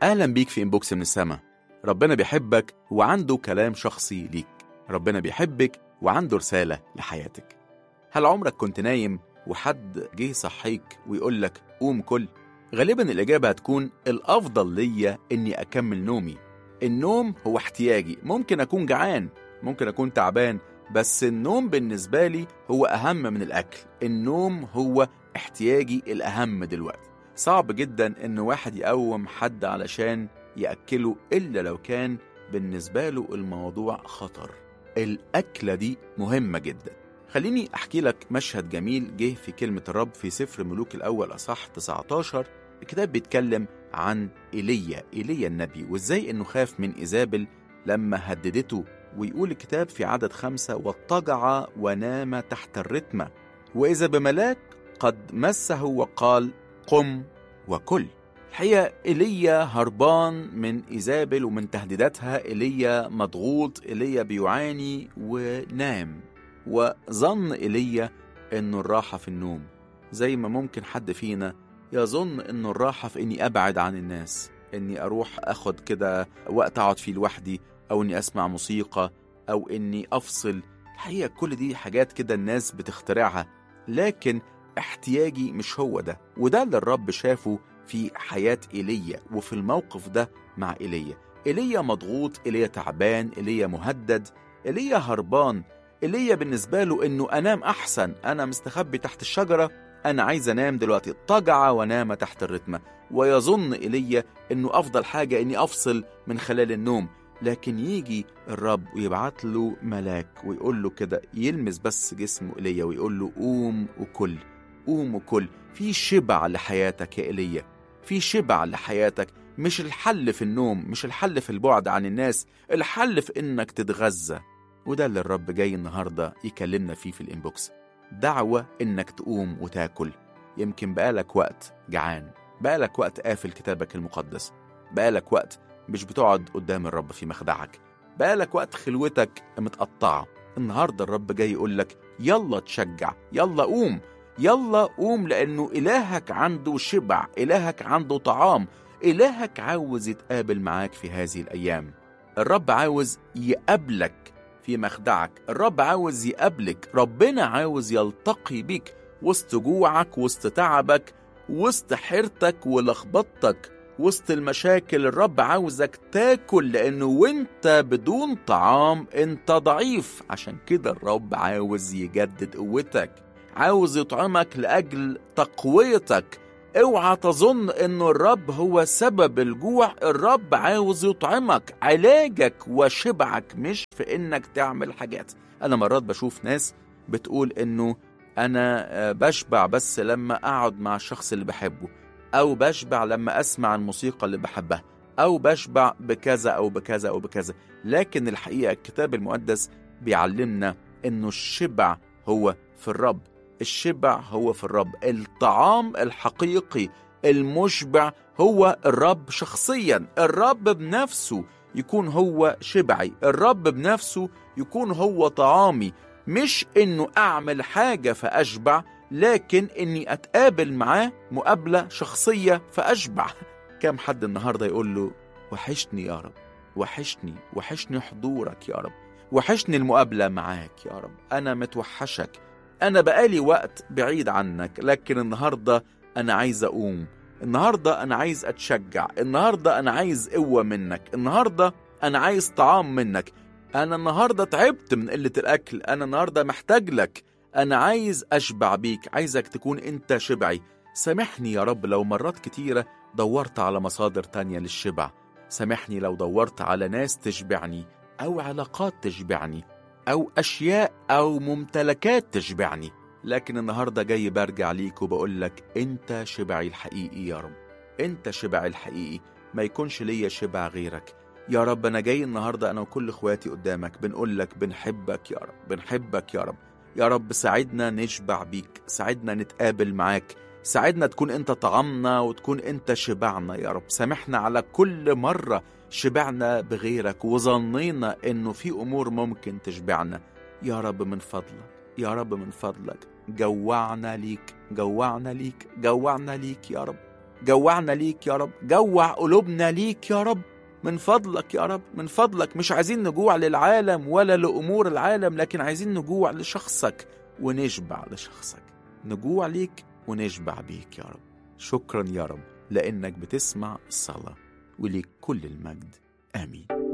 أهلا بيك في إنبوكس من السما ربنا بيحبك وعنده كلام شخصي ليك ربنا بيحبك وعنده رسالة لحياتك هل عمرك كنت نايم وحد جه صحيك ويقول لك قوم كل غالبا الإجابة هتكون الأفضل ليا إني أكمل نومي النوم هو احتياجي ممكن أكون جعان ممكن أكون تعبان بس النوم بالنسبة لي هو أهم من الأكل النوم هو احتياجي الأهم دلوقتي صعب جدا إن واحد يقوم حد علشان يأكله إلا لو كان بالنسبة له الموضوع خطر الأكلة دي مهمة جدا خليني أحكي لك مشهد جميل جه في كلمة الرب في سفر ملوك الأول أصح 19 الكتاب بيتكلم عن إيليا إيليا النبي وإزاي إنه خاف من إيزابل لما هددته ويقول الكتاب في عدد خمسة واضطجع ونام تحت الرتمة وإذا بملاك قد مسه وقال قم وكل الحقيقة إيليا هربان من إيزابل ومن تهديداتها إيليا مضغوط إيليا بيعاني ونام وظن إيليا إنه الراحة في النوم زي ما ممكن حد فينا يظن إنه الراحة في إني أبعد عن الناس إني أروح أخد كده وقت أقعد فيه لوحدي أو إني أسمع موسيقى أو إني أفصل الحقيقة كل دي حاجات كده الناس بتخترعها لكن احتياجي مش هو ده وده اللي الرب شافه في حياة إيليا وفي الموقف ده مع إيليا إيليا مضغوط إيليا تعبان إيليا مهدد إيليا هربان إيليا بالنسبة له إنه أنام أحسن أنا مستخبي تحت الشجرة أنا عايز أنام دلوقتي اضطجع ونام تحت الرتمة ويظن إيليا إنه أفضل حاجة إني أفصل من خلال النوم لكن يجي الرب ويبعت له ملاك ويقول له كده يلمس بس جسمه إيليا ويقول له قوم وكل قوم وكل في شبع لحياتك يا إيليا في شبع لحياتك مش الحل في النوم مش الحل في البعد عن الناس الحل في إنك تتغذى وده اللي الرب جاي النهاردة يكلمنا فيه في الإنبوكس دعوة إنك تقوم وتاكل يمكن بقالك وقت جعان بقالك وقت قافل كتابك المقدس بقالك وقت مش بتقعد قدام الرب في مخدعك بقالك وقت خلوتك متقطعة النهاردة الرب جاي يقولك يلا تشجع يلا قوم يلا قوم لأنه إلهك عنده شبع إلهك عنده طعام إلهك عاوز يتقابل معاك في هذه الأيام الرب عاوز يقابلك في مخدعك الرب عاوز يقابلك ربنا عاوز يلتقي بيك وسط جوعك وسط تعبك وسط حيرتك ولخبطتك وسط المشاكل الرب عاوزك تاكل لأنه وانت بدون طعام انت ضعيف عشان كده الرب عاوز يجدد قوتك عاوز يطعمك لأجل تقويتك اوعى تظن انه الرب هو سبب الجوع الرب عاوز يطعمك علاجك وشبعك مش في انك تعمل حاجات انا مرات بشوف ناس بتقول انه انا بشبع بس لما اقعد مع الشخص اللي بحبه او بشبع لما اسمع الموسيقى اللي بحبها او بشبع بكذا او بكذا او بكذا لكن الحقيقه الكتاب المقدس بيعلمنا انه الشبع هو في الرب الشبع هو في الرب الطعام الحقيقي المشبع هو الرب شخصيا الرب بنفسه يكون هو شبعي الرب بنفسه يكون هو طعامي مش انه اعمل حاجة فاشبع لكن اني اتقابل معاه مقابلة شخصية فاشبع كم حد النهاردة يقول له وحشني يا رب وحشني وحشني حضورك يا رب وحشني المقابلة معاك يا رب أنا متوحشك أنا بقالي وقت بعيد عنك لكن النهاردة أنا عايز أقوم النهاردة أنا عايز أتشجع النهاردة أنا عايز قوة منك النهاردة أنا عايز طعام منك أنا النهاردة تعبت من قلة الأكل أنا النهاردة محتاج لك أنا عايز أشبع بيك عايزك تكون أنت شبعي سامحني يا رب لو مرات كتيرة دورت على مصادر تانية للشبع سامحني لو دورت على ناس تشبعني أو علاقات تشبعني أو أشياء أو ممتلكات تشبعني لكن النهاردة جاي برجع ليك وبقول لك أنت شبعي الحقيقي يا رب أنت شبعي الحقيقي ما يكونش ليا شبع غيرك يا رب أنا جاي النهاردة أنا وكل إخواتي قدامك بنقول لك بنحبك يا رب بنحبك يا رب يا رب ساعدنا نشبع بيك ساعدنا نتقابل معاك ساعدنا تكون انت طعامنا وتكون انت شبعنا يا رب سامحنا على كل مرة شبعنا بغيرك وظنينا انه في امور ممكن تشبعنا يا رب من فضلك يا رب من فضلك جوعنا ليك جوعنا ليك جوعنا ليك يا رب جوعنا ليك يا رب جوع قلوبنا ليك يا رب من فضلك يا رب من فضلك مش عايزين نجوع للعالم ولا لأمور العالم لكن عايزين نجوع لشخصك ونشبع لشخصك نجوع ليك ونشبع بيك يا رب شكرا يا رب لأنك بتسمع الصلاة وليك كل المجد آمين